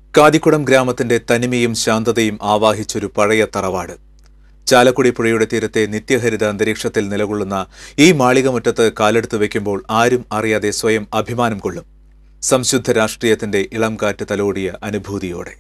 കാതിക്കുടം ഗ്രാമത്തിന്റെ തനിമയും ശാന്തതയും ആവാഹിച്ചൊരു പഴയ തറവാട് ചാലക്കുടി പുഴയുടെ തീരത്തെ നിത്യഹരിത അന്തരീക്ഷത്തിൽ നിലകൊള്ളുന്ന ഈ മാളികമുറ്റത്ത് കാലെടുത്ത് വയ്ക്കുമ്പോൾ ആരും അറിയാതെ സ്വയം അഭിമാനം കൊള്ളും സംശുദ്ധ രാഷ്ട്രീയത്തിന്റെ ഇളം കാറ്റ് തലോടിയ അനുഭൂതിയോടെ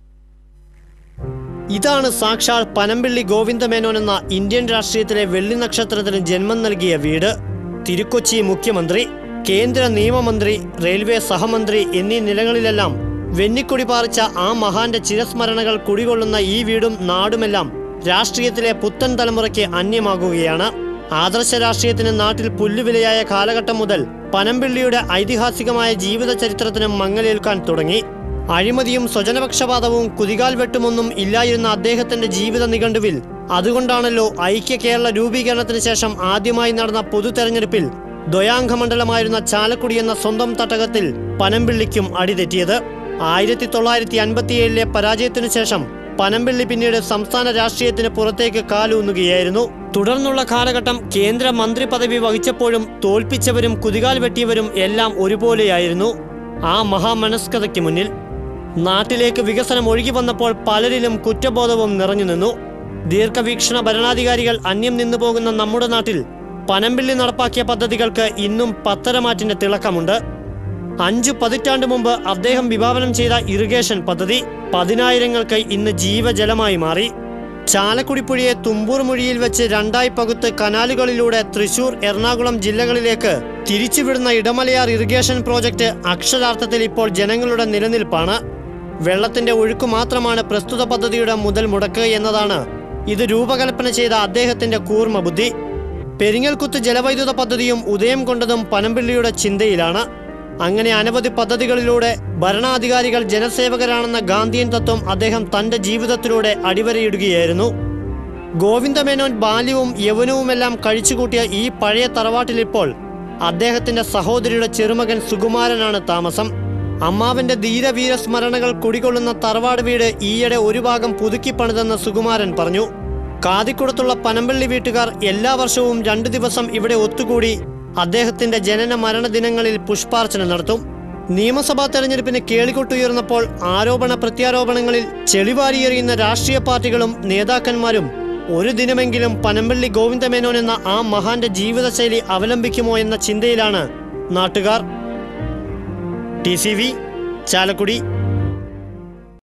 ഇതാണ് സാക്ഷാൽ പനമ്പിള്ളി ഗോവിന്ദമേനോൻ എന്ന ഇന്ത്യൻ രാഷ്ട്രീയത്തിലെ വെള്ളി നക്ഷത്രത്തിന് ജന്മം നൽകിയ വീട് തിരുക്കൊച്ചി മുഖ്യമന്ത്രി കേന്ദ്ര നിയമമന്ത്രി റെയിൽവേ സഹമന്ത്രി എന്നീ നിലകളിലെല്ലാം വെന്നിക്കൊടി പാറിച്ച ആ മഹാന്റെ ചിരസ്മരണകൾ കുടികൊള്ളുന്ന ഈ വീടും നാടുമെല്ലാം രാഷ്ട്രീയത്തിലെ പുത്തൻ തലമുറയ്ക്ക് അന്യമാകുകയാണ് ആദർശ രാഷ്ട്രീയത്തിന് നാട്ടിൽ പുല്ലുവിലയായ കാലഘട്ടം മുതൽ പനമ്പിള്ളിയുടെ ഐതിഹാസികമായ ജീവിത ചരിത്രത്തിന് മങ്ങലേൽക്കാൻ തുടങ്ങി അഴിമതിയും സ്വജനപക്ഷപാതവും കുതികാൽ വെട്ടുമൊന്നും ഇല്ലായിരുന്ന അദ്ദേഹത്തിന്റെ ജീവിത നിഘണ്ടുവിൽ അതുകൊണ്ടാണല്ലോ ഐക്യ കേരള രൂപീകരണത്തിന് ശേഷം ആദ്യമായി നടന്ന പൊതു തെരഞ്ഞെടുപ്പിൽ ദ്വയാംഗ മണ്ഡലമായിരുന്ന ചാലക്കുടി എന്ന സ്വന്തം തട്ടകത്തിൽ പനമ്പിള്ളിക്കും അടിതെറ്റിയത് ആയിരത്തി തൊള്ളായിരത്തി അൻപത്തിയേഴിലെ പരാജയത്തിനു ശേഷം പനമ്പിള്ളി പിന്നീട് സംസ്ഥാന രാഷ്ട്രീയത്തിന് പുറത്തേക്ക് കാലൂന്നുകയായിരുന്നു തുടർന്നുള്ള കാലഘട്ടം കേന്ദ്ര മന്ത്രി പദവി വഹിച്ചപ്പോഴും തോൽപ്പിച്ചവരും കുതികാൽ വെട്ടിയവരും എല്ലാം ഒരുപോലെയായിരുന്നു ആ മഹാമനസ്കതയ്ക്ക് മുന്നിൽ നാട്ടിലേക്ക് വികസനം ഒഴുകി വന്നപ്പോൾ പലരിലും കുറ്റബോധവും നിറഞ്ഞു നിന്നു ദീർഘവീക്ഷണ ഭരണാധികാരികൾ അന്യം നിന്നു പോകുന്ന നമ്മുടെ നാട്ടിൽ പനമ്പിള്ളി നടപ്പാക്കിയ പദ്ധതികൾക്ക് ഇന്നും പത്തരമാറ്റിന്റെ തിളക്കമുണ്ട് അഞ്ചു പതിറ്റാണ്ട് മുമ്പ് അദ്ദേഹം വിഭാവനം ചെയ്ത ഇറിഗേഷൻ പദ്ധതി പതിനായിരങ്ങൾക്ക് ഇന്ന് ജീവജലമായി മാറി ചാലക്കുടി പുഴയെ തുമ്പൂർ മൊഴിയിൽ വെച്ച് രണ്ടായി പകുത്ത് കനാലുകളിലൂടെ തൃശൂർ എറണാകുളം ജില്ലകളിലേക്ക് തിരിച്ചുവിടുന്ന ഇടമലയാർ ഇറിഗേഷൻ പ്രോജക്റ്റ് അക്ഷരാർത്ഥത്തിൽ ഇപ്പോൾ ജനങ്ങളുടെ നിലനിൽപ്പാണ് വെള്ളത്തിന്റെ ഒഴുക്ക് മാത്രമാണ് പ്രസ്തുത പദ്ധതിയുടെ മുതൽ മുടക്ക് എന്നതാണ് ഇത് രൂപകൽപ്പന ചെയ്ത അദ്ദേഹത്തിന്റെ കൂർമ്മ ബുദ്ധി പെരിങ്ങൽകുത്ത് ജലവൈദ്യുത പദ്ധതിയും ഉദയം കൊണ്ടതും പനമ്പിള്ളിയുടെ ചിന്തയിലാണ് അങ്ങനെ അനവധി പദ്ധതികളിലൂടെ ഭരണാധികാരികൾ ജനസേവകരാണെന്ന ഗാന്ധിയൻ തത്വം അദ്ദേഹം തന്റെ ജീവിതത്തിലൂടെ അടിവരയിടുകയായിരുന്നു ഗോവിന്ദമേനോൻ ബാല്യവും യൗവനവുമെല്ലാം കഴിച്ചുകൂട്ടിയ ഈ പഴയ തറവാട്ടിലിപ്പോൾ അദ്ദേഹത്തിന്റെ സഹോദരിയുടെ ചെറുമകൻ സുകുമാരനാണ് താമസം അമ്മാവന്റെ ധീരവീര സ്മരണകൾ കുടികൊള്ളുന്ന തറവാട് വീട് ഈയിടെ ഒരു ഭാഗം പുതുക്കി പണിതെന്ന് സുകുമാരൻ പറഞ്ഞു കാതിക്കുടത്തുള്ള പനമ്പള്ളി വീട്ടുകാർ എല്ലാ വർഷവും രണ്ടു ദിവസം ഇവിടെ ഒത്തുകൂടി അദ്ദേഹത്തിന്റെ ജനന മരണ ദിനങ്ങളിൽ പുഷ്പാർച്ചന നടത്തും നിയമസഭാ തെരഞ്ഞെടുപ്പിന് കേളികൊട്ടുയർന്നപ്പോൾ ആരോപണ പ്രത്യാരോപണങ്ങളിൽ ചെളിവാരിയെറിയുന്ന രാഷ്ട്രീയ പാർട്ടികളും നേതാക്കന്മാരും ഒരു ദിനമെങ്കിലും പനമ്പള്ളി ഗോവിന്ദമേനോൻ എന്ന ആ മഹാന്റെ ജീവിതശൈലി അവലംബിക്കുമോ എന്ന ചിന്തയിലാണ് നാട്ടുകാർ ടി സി വി ചാലക്കുടി